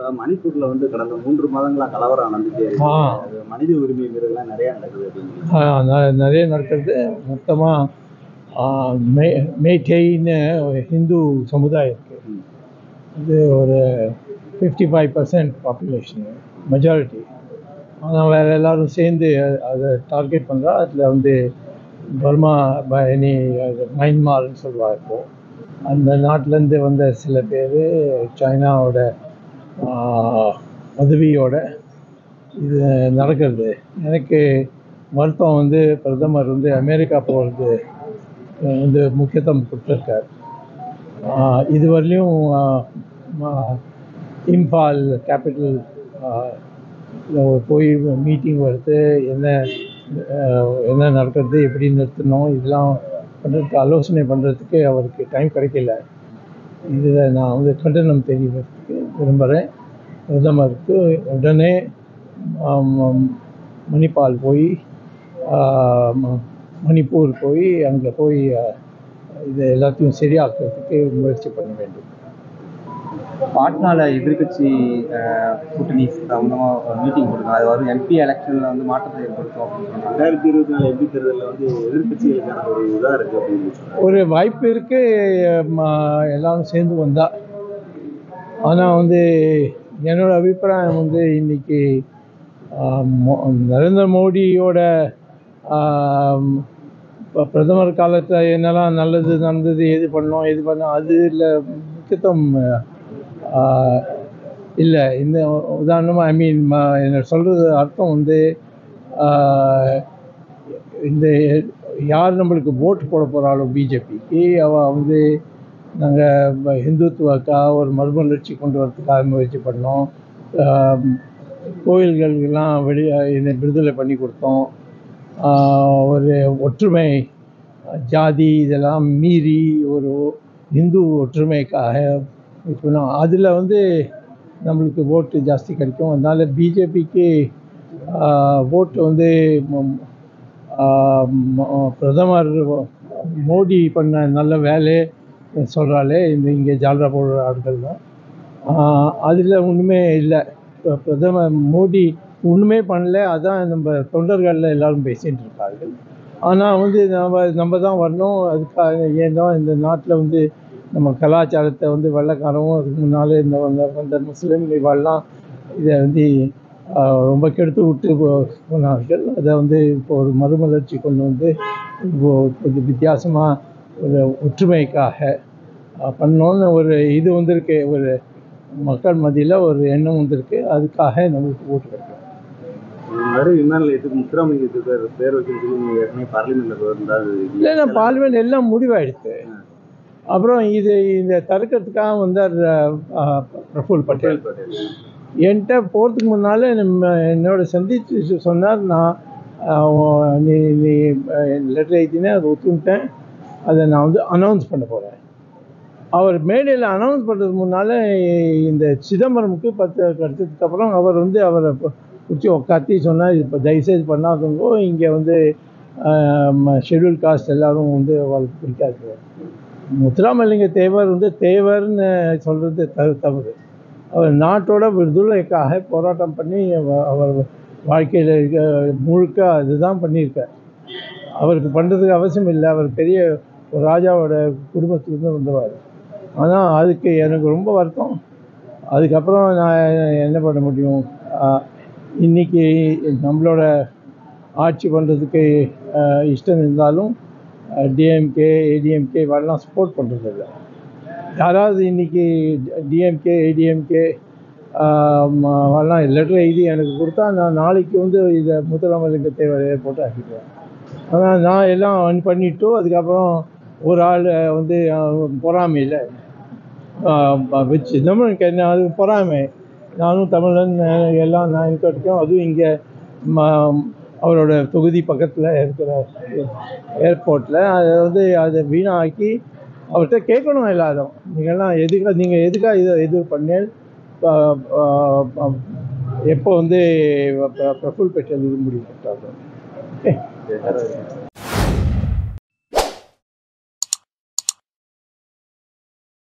இப்ப மணிப்பூர்ல வந்து கடந்த மூன்று மாதங்களா கலவரம் நடந்துட்டே இருக்கு ஆ. அது மனித உரிமை மீறலாம் நிறைய நடக்குது அப்படின்னு ஆ, ந- நிறைய நடக்கிறது மொத்தமாக மே மேட்டேன்னு ஒரு ஹிந்து சமுதாயம் இருக்குது ம். இது ஒரு fifty five percent population majority ஆனால் வேறு எல்லாரும் சேர்ந்து அ- அதை டார்கெட் பண்ணுறா அதில் வந்து பர்மா பயணி மைன்மார்னு சொல்லுவாங்க இப்போ அந்த நாட்டிலேருந்து வந்த சில பேர் சைனாவோட ஆ, உதவியோட இது நடக்கிறது எனக்கு வருத்தம் வந்து பிரதமர் வந்து அமெரிக்கா போகிறது வந்து முக்கியத்துவம் கொடுத்துருக்கார் ஆஹ் இதுவரையிலும் ஆஹ் ம- இம்பால் கேபிட்டல் போய் மீட்டிங் வருது என்ன ஆஹ் என்ன நடக்கிறது எப்படி நிறுத்தணும் இதெல்லாம் பண்ணுறதுக்கு ஆலோசனை பண்ணுறதுக்கு அவருக்கு டைம் கிடைக்கல இதில் நான் வந்து கண்டனம் தெரிவிக்கிறதுக்கு விரும்புகிறேன் பிரதமருக்கு உடனே ஆம், மணிப்பால் போய் ஆஹ் ம- மணிப்பூர் போய் அங்கே போய் ஆஹ், இது எல்லாத்தையும் சரியாக்குறதுக்கு முயற்சி பண்ண வேண்டும் பாட்னால எதிர்கட்சி கூட்டணி சம்பந்தமா மீட்டிங் போட்டுருக்காங்க அது வரும் எம்பி எலெக்ஷன்ல வந்து மாற்றத்தை ஏற்படுத்தும் அப்படின்னு சொன்னாங்க ரெண்டாயிரத்தி இருபத்தி நாலு எம்பி தேர்தலில் வந்து எதிர்கட்சிகளுக்கான ஒரு இதா இருக்கு அப்படின்னு சொல்றாங்க. ஒரு வாய்ப்பு இருக்கு ம, எல்லாரும் சேர்ந்து வந்தா ஆனால் வந்து என்னோட அபிப்பிராயம் வந்து இன்னைக்கு ஆஹ், மோ- நரேந்திர மோடியோட ஆஹ், ப- பிரதமர் காலத்தில் என்னெல்லாம் நல்லது நடந்தது எது பண்ணோம் எது பண்ணோம் அது இல்லை முக்கியத்துவம் இல்லை இந்த உதாரணமாக ஐ மீன் என்ன சொல்கிறது அர்த்தம் வந்து ஆஹ், இந்த யார் நம்மளுக்கு ஓட்டு போட போகிறாளோ பிஜேபிக்கு அவள் வந்து நாங்கள் ஹிந்துத்துவக்காக ஒரு மறுமலர்ச்சி கொண்டு வரதுக்காக முயற்சி பண்ணோம் ஆம், கோயில்களுக்கெல்லாம் வெளி இதை விடுதலை பண்ணி கொடுத்தோம் ஆஹ், ஒரு ஒற்றுமை ஜாதி இதெல்லாம் மீறி ஒரு இந்து ஒற்றுமைக்காக இது பண்ணோம் அதில் வந்து நம்மளுக்கு ஓட்டு ஜாஸ்தி கிடைக்கும் அதனால் பிஜேபிக்கு ஓட்டு வந்து ம- ஆஹ் ம- பிரதமர் மோடி பண்ண நல்ல வேலை சொல்கிறாலே இந்த இங்கே ஜால்ரா போடுற ஆட்கள் தான் அதில் ஒன்றுமே இல்லை இப்ப பிரதமர் மோடி ஒன்றுமே பண்ணல அதான் நம்ம தொண்டர்களில் எல்லாரும் பேசிகிட்டு இருக்கார்கள் ஆனால் வந்து நம்ம நம்ம தான் வரணும் அதுக்காக ஏன் தான் இந்த நாட்டில் வந்து நம்ம கலாச்சாரத்தை வந்து வெள்ளைக்காரவும் அதுக்கு முன்னாலே இந்த வந்த வந்த முஸ்லீம் இவாள்லாம் இதை வந்து ஆஹ், ரொம்ப கெடுத்து விட்டு போ- போனார்கள் அதை வந்து இப்போ ஒரு மறுமலர்ச்சி கொண்டு வந்து இப்போ கொஞ்சம் வித்தியாசமாக ஒரு ஒற்றுமைக்காக ஆஹ், பண்ணோன்னு ஒரு இது வந்திருக்கு ஒரு மக்கள் மத்தியில் ஒரு எண்ணம் வந்திருக்கு அதுக்காக நம்மளுக்கு ஓட்டு கிடைக்கும் முன்னாடி விமான நிலையத்துக்கு முத்துராமலிங்கத்துக்கு பேர் பேர் வைக்கணும்னு சொல்லி நீங்க ஏற்கனவே பார்லிமெண்ட்ல இருந்தால் இல்லைன்னா பார்லிமெண்ட் எல்லாம் முடிவாயிடுச்சு அப்புறம் இது இந்த தடுக்கிறதுக்காக வந்தார் ஆஹ், பிரஃபுல் பட்டேல் பட்டேல் பட்டேல் என்கிட்ட போகிறதுக்கு முன்னால் நம்ம என்னோட சந்திச்சு சொன்னார் நான் ஆஹ், உன் நீ நீ லெட்டர் எழுதினேன் அதை ஒத்துக்கிட்டேன் அதை நான் வந்து அனௌன்ஸ் பண்ண போகிறேன் அவர் மேடையில் அனௌன்ஸ் பண்ணுறதுக்கு முன்னால் இந்த சிதம்பரமுக்கு பத்து கடிச்சதுக்கு அப்புறம் அவர் வந்து அவரை பிடிச்சி உட்காத்தி சொன்னார் இப்போ தயவுசெய்து பண்ணாதவங்கோ இங்கே வந்து ஷெட்யூல் காஸ்ட் எல்லாரும் வந்து அவளுக்கு பிடிக்காது முத்துராமலிங்க தேவர் வந்து தேவர்னு சொல்கிறது தவறு தவறு அவர் நாட்டோட விடுதலைக்காக போராட்டம் பண்ணி அவ- அவர் வாழ்க்கையில் இருக்க முழுக்க அதுதான் பண்ணியிருக்கார் அவருக்கு பண்ணுறதுக்கு அவசியம் இல்லை அவர் பெரிய ஒரு ராஜாவோட குடும்பத்துலேருந்து வந்தவர் ஆனால் அதுக்கு எனக்கு ரொம்ப வருத்தம் அதுக்கப்புறம் நான் என்ன பண்ண முடியும் ஆஹ், இன்னைக்கு நம்மளோட ஆட்சி பண்ணுறதுக்கு இஷ்டம் இருந்தாலும் டிஎம்கே ஏடிஎம்கே வரலாம் சப்போர்ட் பண்ணுறதில்ல யாராவது இன்னைக்கு டிஎம்கே ஏடிஎம்கே வரலாம் லெட்டர் எழுதி எனக்கு கொடுத்தா நான் நாளைக்கு வந்து இதை முத்துராமலிங்க தேவர் ஏர்போர்ட் ஆக்கிடுவேன் ஆனால் நான் எல்லாம் on பண்ணிட்டு அதுக்கப்புறம் ஒரு ஆள் வந்து பொறாமையில் வச்சு நம்மளுக்கு என்ன அது பொறாமை நானும் தமிழன் அஹ், எல்லாம் நான் இருக்க வரைக்கும் அதுவும் இங்கே அவரோட தொகுதி பக்கத்தில் இருக்கிற ஏர்போர்ட்டில் அதை வந்து அதை வீணாக்கி அவர்கிட்ட கேட்கணும் எல்லாரும் நீங்கள்லாம் எதுக்காக நீங்கள் எதுக்காக இதை இது பண்ணேன் ப- ப- ப- எப்போ வந்து ப- பிரஃபுல் பெற்றது இது முடிவு